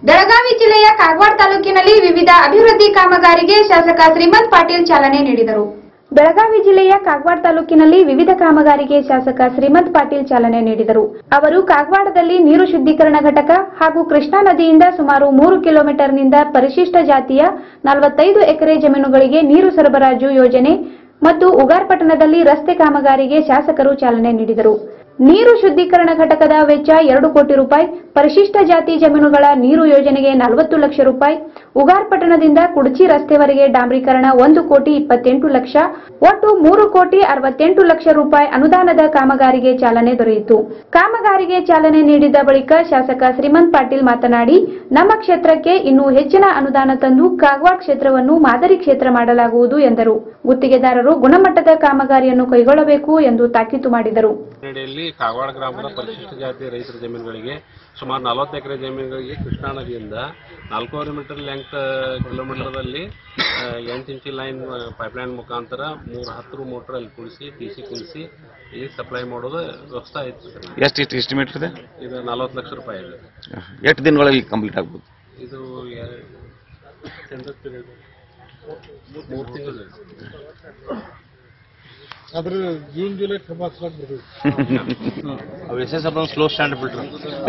ಬೆಳಗಾವಿ ಜಿಲ್ಲೆಯ ಕಾಗವಾಡ ತಾಲೂಕಿನಲ್ಲಿ ವಿವಿಧ ಅಭಿವೃದ್ಧಿ ಕಾಮಗಾರಿಗೆ ಶಾಸಕ ಶ್ರೀಮಂತ್ ಪಾಟೀಲ್ ಚಾಲನೆ ನೀಡಿದರು ಬೆಳಗಾವಿ ಜಿಲ್ಲೆಯ ಕಾಗವಾಡ ತಾಲೂಕಿನಲ್ಲಿ ವಿವಿಧ ಕಾಮಗಾರಿಗೆ ಶಾಸಕ ಶ್ರೀಮಂತ್ ಪಾಟೀಲ್ ಚಾಲನೆ ನೀಡಿದರು ಅವರು ಕಾಗವಾಡದಲ್ಲಿ ನೀರು ಶುದ್ದೀಕರಣ ಘಟಕ ಹಾಗೂ ಕೃಷ್ಣಾ ನದಿಯಿಂದ ಸುಮಾರು ಮೂರು ಕಿಲೋಮೀಟರ್ನಿಂದ ಪರಿಶಿಷ್ಟ ಜಾತಿಯ ನಲವತ್ತೈದು ಎಕರೆ ಜಮೀನುಗಳಿಗೆ ನೀರು ಸರಬರಾಜು ಯೋಜನೆ ಮತ್ತು ಉಗಾರ್ಪಟ್ಟಣದಲ್ಲಿ ರಸ್ತೆ ಕಾಮಗಾರಿಗೆ ಶಾಸಕರು ಚಾಲನೆ ನೀಡಿದರು ನೀರು ಶುದ್ದೀಕರಣ ಘಟಕದ ವೆಚ್ಚ ಎರಡು ಕೋಟಿ ರೂಪಾಯಿ ಪರಿಶಿಷ್ಟ ಜಾತಿ ಜಮೀನುಗಳ ನೀರು ಯೋಜನೆಗೆ ನಲವತ್ತು ಲಕ್ಷ ರೂಪಾಯಿ ಉಗಾರ್ ಪಟ್ಟಣದಿಂದ ಕುಡಚಿ ರಸ್ತೆವರೆಗೆ ಡಾಂಬರೀಕರಣ ಒಂದು ಕೋಟಿ ಇಪ್ಪತ್ತೆಂಟು ಲಕ್ಷ ಒಟ್ಟು ಮೂರು ಕೋಟಿ ಅರವತ್ತೆಂಟು ಲಕ್ಷ ರೂಪಾಯಿ ಅನುದಾನದ ಕಾಮಗಾರಿಗೆ ಚಾಲನೆ ದೊರೆಯಿತು ಕಾಮಗಾರಿಗೆ ಚಾಲನೆ ನೀಡಿದ ಬಳಿಕ ಶಾಸಕ ಶ್ರೀಮಂತ್ ಪಾಟೀಲ್ ಮಾತನಾಡಿ ನಮ್ಮ ಕ್ಷೇತ್ರಕ್ಕೆ ಇನ್ನೂ ಹೆಚ್ಚಿನ ಅನುದಾನ ತಂದು ಕಾಗವಾಡ ಕ್ಷೇತ್ರವನ್ನು ಮಾದರಿ ಕ್ಷೇತ್ರ ಮಾಡಲಾಗುವುದು ಎಂದರು ಗುತ್ತಿಗೆದಾರರು ಗುಣಮಟ್ಟದ ಕಾಮಗಾರಿಯನ್ನು ಕೈಗೊಳ್ಳಬೇಕು ಎಂದು ತಾಕೀತು ಮಾಡಿದರು ಹಿನ್ನಡೆಯಲ್ಲಿ ಕಾಗವಾಡ ಗ್ರಾಮದ ಪರಿಶಿಷ್ಟ ಜಾತಿ ರೈತರ ಜಮೀನುಗಳಿಗೆ ಸುಮಾರು ನಲವತ್ತು ಎಕರೆ ಜಮೀನುಗಳಿಗೆ ಕೃಷ್ಣಾ ನದಿಯಿಂದ ನಾಲ್ಕೂವರೆ ಮೀಟರ್ ಲೆಂತ್ ಕಿಲೋಮೀಟರ್ದಲ್ಲಿ ಆ, ಎಂಟು ಇಂಚಿ ಲೈನ್ ಪೈಪ್ಲೈನ್ ಮುಖಾಂತರ ಮೂರು ಹತ್ತು ಮೋಟ್ರ್ ಅಲ್ಲಿ ಕುಡಿಸಿ ಟಿ ಸಿ ಕುದಿಸಿ ಈಗ ಸಪ್ಲೈ ಮಾಡೋದು ವ್ಯವಸ್ಥೆ ಐತೆ ಸರ್. ಎಷ್ಟು ಎಷ್ಟು ಎಸ್ಟಿಮೇಟ್ ಇದೆ ಇದು ನಲವತ್ತು ಲಕ್ಷ ರೂಪಾಯಿ ಇದೆ ಎಷ್ಟು ದಿನಗಳಲ್ಲಿ ಕಂಪ್ಲೀಟ್ ಆಗ್ಬೋದು ಇದು ಮೂರು ತಿಂಗಳು ಆದ್ರೆ ಜೂನ್ ಜುಲೈ ಕಪಾಸ್ಲಾಕ್ ಬರ್ತದೆ ಎಸ್ ಎಸ್ ಸ್ಲೋ ಸ್ಟ್ಯಾಂಡ್ ಬಿಟ್ರು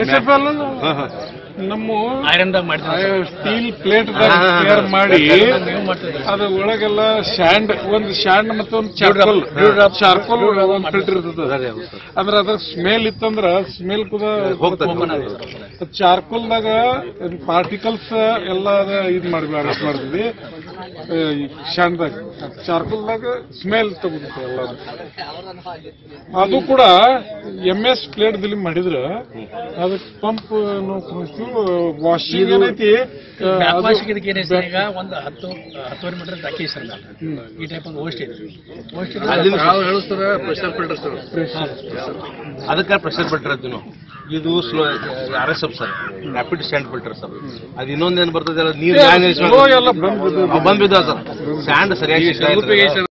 ನಮ್ಮ ಸ್ಟೀಲ್ ಪ್ಲೇಟ್ ತಯಾರು ಮಾಡಿ ಅದ್ರ ಒಳಗೆಲ್ಲ ಸ್ಯಾಂಡ್ ಒಂದು ಸ್ಯಾಂಡ್ ಮತ್ತೆ ಒಂದು ಚಾರ್ಕೋಲ್ ಚಾರ್ಕೋಲ್ ಒಂದು ಫಿಲ್ಟರ್ ಇರ್ತದೆ ಅಂದ್ರೆ ಅದ್ರ ಸ್ಮೆಲ್ ಇತ್ತಂದ್ರ ಸ್ಮೆಲ್ ಕೂಡ ಚಾರ್ಕೋಲ್ದಾಗ ಪಾರ್ಟಿಕಲ್ಸ್ ಎಲ್ಲ ಅದ ಇದ್ ಮಾಡಿ ಅರೆಸ್ಟ್ ಮಾಡ್ತೀವಿ ಶಾಂಡ್ದಾಗ ಚಾರ್ಕೋಲ್ದಾಗ ಸ್ಮೆಲ್ ತಗೋತೈತೆ ಎಲ್ಲ ಅದು ಕೂಡ ಎಮ್ ಎಸ್ ಪ್ಲೇಟ್ ದಲ್ಲಿ ಮಾಡಿದ್ರ ಅದಕ್ಕೆ ಪಂಪ್ ವಾಷಿಂಗ್ ಏನೈತಿ ಆ, ಅದು ಇದಕ್ಕೆ ಏನೇ ಸರ್ ಈಗ ಒಂದು ಹತ್ತು ಹತ್ತುವರೆ ಮೀಟರ್ ದಾಖಿ ಸರ್ ನಾನು ಈ ಟೈಪ್ ಒಂದು ಓಸ್ಟ್ ಇದೆ ಓಸ್ಟ್ ಪ್ರೆಷರ್ ಫಿಲ್ಟರ್ ಸರ್ ಅದಕ್ಕೆ ಪ್ರೆಷರ್ ಫಿಲ್ಟರ್ ಅಂತೀವಿ ನಾವು ಇದು slow R S F sir rapid sand filter sir ಅದು ಇನ್ನೊಂದೇನು ಬರ್ತದೆ ಅಲ್ಲ ನೀರು flow ಎಲ್ಲ ಬಂದ್ ಬಿದ್ದದ. ಬಂದ್ ಬಿದ್ದಾವ ಸರ್ ಸ್ಯಾಂಡ್ ಸರಿಯಾಗಿ ಸಿಗ್ತಾ ಇಲ್ಲ.